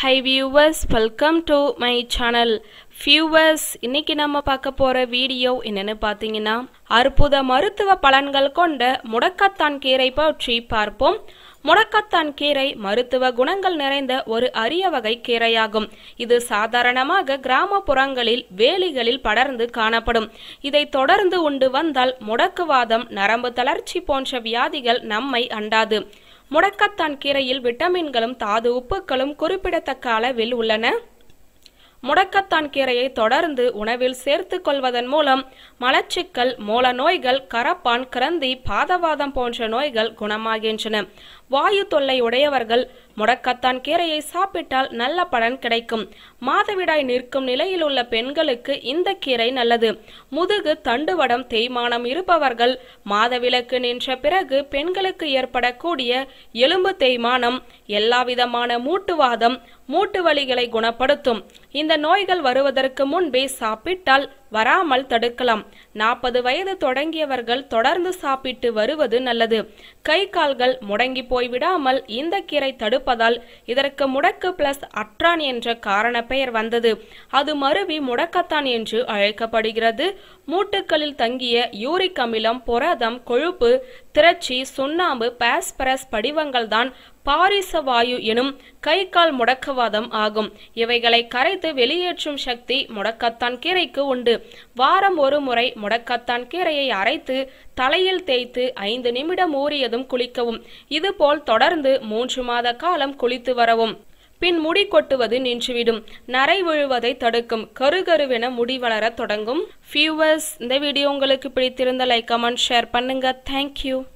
high viewers welcome to my channel viewers இன்னைக்கு நம்ம பார்க்க போற வீடியோ என்னன்னு பார்த்தீங்கன்னா அற்புத மருத்துவ பலன்கள் கொண்ட முடக்கத்தான் கீரை பற்றி பார்ப்போம் முடக்கத்தான் கீரை மருத்துவ குணங்கள் நிறைந்த ஒரு அரிய வகை கீரையாகும் இது சாதாரணமாக கிராமப்புறங்களில் வேலிகளில் படர்ந்து காணப்படும் இதை தொடர்ந்து உண்டு வந்தால் முடக்குவாதம் நரம்பு தளர்ச்சி போன்ற வியாதிகள் நம்மை அண்டாது முடக்கத்தான் கீரையில் விட்டமின்களும் தாது உப்புக்களும் குறிப்பிடத்தக்க அளவில் உள்ளன முடக்கத்தான் கீரையை தொடர்ந்து உணவில் சேர்த்து கொள்வதன் மூலம் மலச்சிக்கல் மூல நோய்கள் கரப்பான் கிரந்தி பாதவாதம் போன்ற நோய்கள் குணமாகின்றன வாயு தொல்லை உடையவர்கள் முடக்கத்தான் கீரையை சாப்பிட்டால் நல்ல பலன் கிடைக்கும் மாதவிடாய் நிற்கும் நிலையில் உள்ள பெண்களுக்கு இந்த கீரை நல்லது முதுகு தண்டுவடம் தேய்மானம் இருப்பவர்கள் மாதவிலக்கு நின்ற பிறகு பெண்களுக்கு ஏற்படக்கூடிய எலும்பு தேய்மானம் எல்லாவிதமான மூட்டுவாதம் மூட்டு வலிகளை குணப்படுத்தும் இந்த நோய்கள் வருவதற்கு முன்பே சாப்பிட்டால் வராமல் தடுக்கலாம் நாற்பது வயது தொடங்கியவர்கள் தொடர்ந்து சாப்பிட்டு வருவது நல்லது கை கால்கள் முடங்கி போய்விடாமல் இந்த கீரை தடுப்பதால் இதற்கு முடக்கு பிளஸ் அற்றான் என்ற காரண பெயர் வந்தது அது மருவி முடக்கத்தான் என்று அழைக்கப்படுகிறது மூட்டுக்களில் தங்கிய யூரிக் அமிலம் புரதம் கொழுப்பு திரட்சி சுண்ணாம்பு பாஸ்பரஸ் படிவங்கள் தான் பாரிச வாயு எனும் கை கால் முடக்குவாதம் ஆகும் இவைகளை கரைத்து வெளியேற்றும் சக்தி முடக்கத்தான் கீரைக்கு உண்டு வாரம் ஒரு முறை முடக்கத்தான் கீரையை அரைத்து தலையில் தேய்த்து ஐந்து நிமிடம் ஊறியதும் குளிக்கவும் இதுபோல் தொடர்ந்து மூன்று மாத காலம் குளித்து வரவும் பின் முடி கொட்டுவது நின்றுவிடும் நரை விழுவதை தடுக்கும் கருகருவென முடி வளர தொடங்கும் ஃபியூவர்ஸ் இந்த வீடியோ உங்களுக்கு பிடித்திருந்த லைக் கமெண்ட் ஷேர் பண்ணுங்க தேங்க்யூ